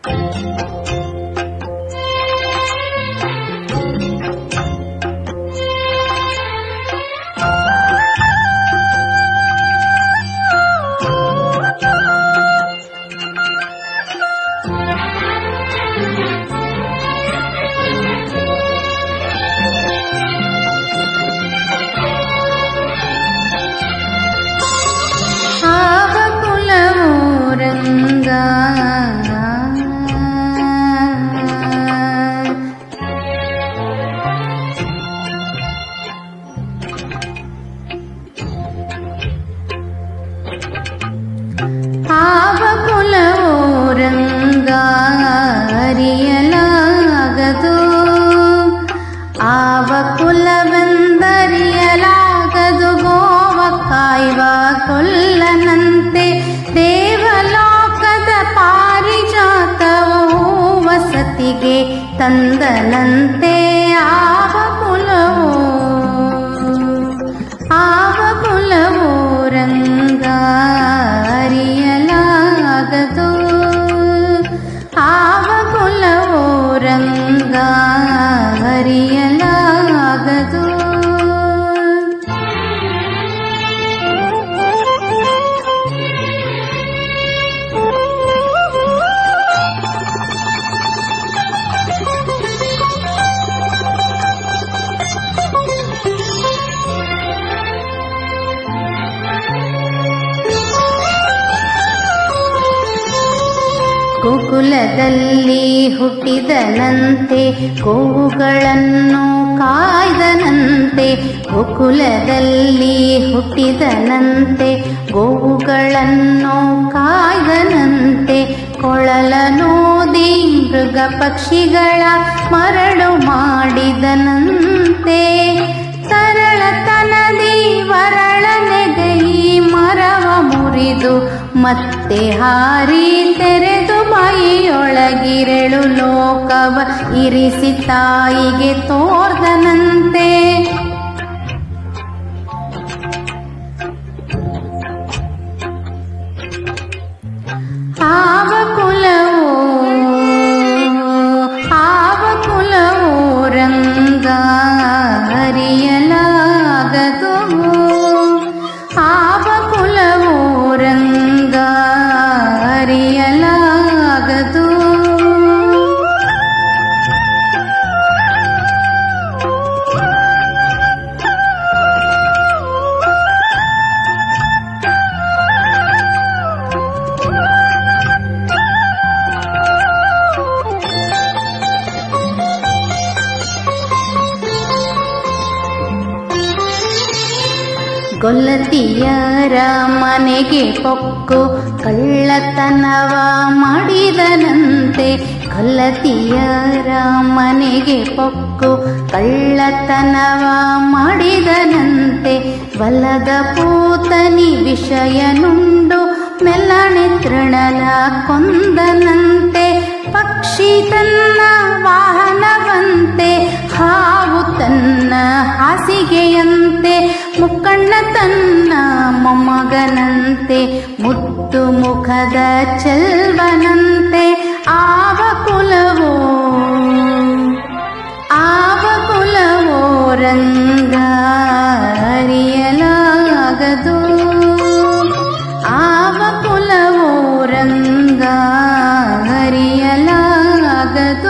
ಆವ ಕುಲವು ರಂಗ ಆವ ಕುಲವು ರಂಗ ಅರಿಯಲಾಗದು ಆವ ಕುಲವೆಂದರಿಯಲಾಗದು ಗೋವ ಕಾಯುವ ಕೊಲ್ಲನಂತೆ ದೇವಲೋಕದ ಪಾರಿಜಾತವು ವಸತಿಗೆ ತಂದನಂತೆ ಆವ ಕುಲವು ಆವ ಕುಲವು ರಂಗ ಅರಿಯಲಾಗದು ಆವ ಕುಲವು ರಂಗ ಅರಿಯಲಾಗದು ಗೋಕುಲದಲ್ಲಿ ಹುಟ್ಟಿದನಂತೆ ಗೋವುಗಳನ್ನು ಕಾಯ್ದನಂತೆ ಗೋಕುಲದಲ್ಲಿ ಹುಟ್ಟಿದನಂತೆ ಗೋವುಗಳನ್ನು ಕಾಯ್ದನಂತೆ ಕೊಳಲನೋದಿ ಮೃಗ ಪಕ್ಷಿಗಳ ಮರಳು ಮಾಡಿದನಂತೆ ಸರಳತನದಿ ವರಳನೆಗೈ ಮರವ ಮುರಿದು ಮತ್ತೆ ಹಾರಿ ತೆರೆದು ಬಾಯಿಯೊಳಗಿರೆಳು ಲೋಕವ ಇರಿಸಿ ತಾಯಿಗೆ ತೋರ್ದನಂತೆ ಆವ ಕುಲವು ಆವ ಕುಲವು ರಂಗ ಅರಿಯಲಾಗದು ಆವ ಕುಲವು ರಂಗ ಅರಿಯಲಾಗದು ಗೊಲ್ಲತಿಯರ ಮನೆಗೆ ಪೊಕ್ಕು ಕಳ್ಳತನವ ಮಾಡಿದನಂತೆ ಗೊಲ್ಲತಿಯರ ಮನೆಗೆ ಪೊಕ್ಕು ಕಳ್ಳತನವ ಮಾಡಿದನಂತೆ ಬಲದ ಪೂತನಿ ವಿಷಯನುಂಡು ಮೆಲ್ಲನೆ ತೃಣಲ ಕೊಂದನಂತೆ ಪಕ್ಷಿ ತನ್ನ ವಾಹನವಂತೆ ಹಾವು ತನ್ನ ಹಾಸಿಗೆಯಂತೆ ಮುಕ್ಕಣ್ಣ ತನ್ನ ಮೊಮ್ಮಗನಂತೆ ಮುದ್ದು ಮುಖದ ಚೆಲ್ವನಂತೆ ಆವ ಕುಲವೋ ಆವ ಕುಲವೋ ರಂಗ ಅರಿಯಲಾಗದು ಆವ ಕುಲವೋ ರಂಗ ಅರಿಯಲಾಗದು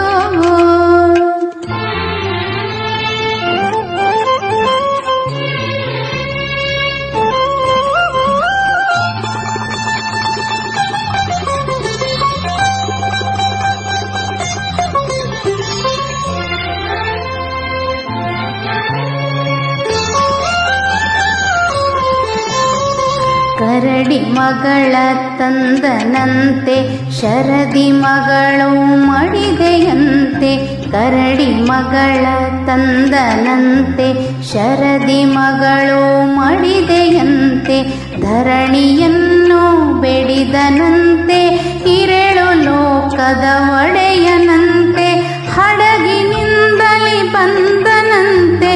ಕರಡಿ ಮಗಳ ತಂದನಂತೆ ಶರದಿ ಮಗಳು ಮಡಿದೆಯಂತೆ ಕರಡಿ ಮಗಳ ತಂದನಂತೆ ಶರದಿ ಮಗಳು ಮಡಿದೆಯಂತೆ ಧರಣಿಯನ್ನು ಬೆಡಿದನಂತೆ ಹಿರೇಳು ಲೋಕದ ಒಡೆಯನಂತೆ ಹಡಗಿನಿಂದಲಿ ಬಂದನಂತೆ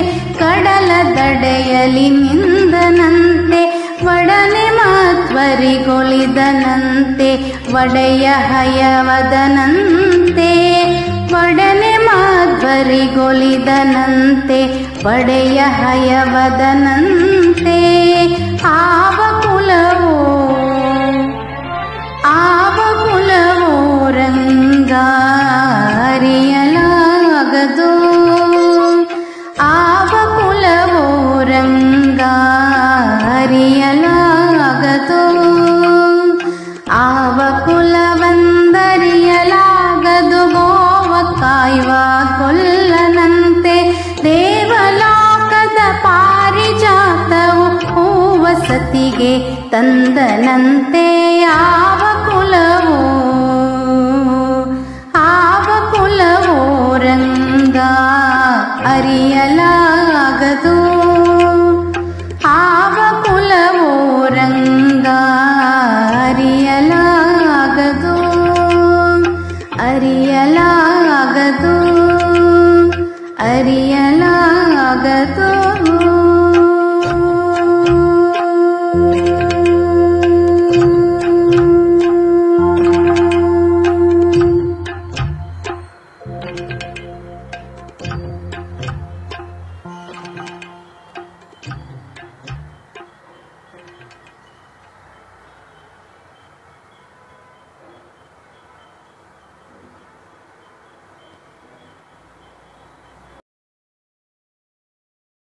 ಕಡಲ ದಡೆಯಲಿ ನಿಂದನಂತೆ ಒಡನೆ ಮಾತ್ವರಿಗೊಲಿ ನುಡಿದನಂತೆ ಒಡೆಯ ಹಯವದನಂತೆ ಒಡನೆ ಮಾಧ್ವರಿಗೊಲಿದನಂತೆ ಒಡೆಯ ಹಯವದನಂತೆ ಆವ ಕುಲವೋ ಆವ ಕುಲವೋ ರಂಗಾರಿಯಲಾಗದು ಆವ ಕುಲವೋ ರಂಗಾರಿಯಲಾಗದು ಆವ ಕುಲವಂದರಿಯಲಾಗದು ಗೋವ ಕಾಯುವ ಕೊಲ್ಲನಂತೆ ದೇವಲೋಕದ ಪಾರಿಜಾತವು ಹೂವ ಸತಿಗೆ ತಂದನಂತೆ ಯಾವ ಕುಲವೋ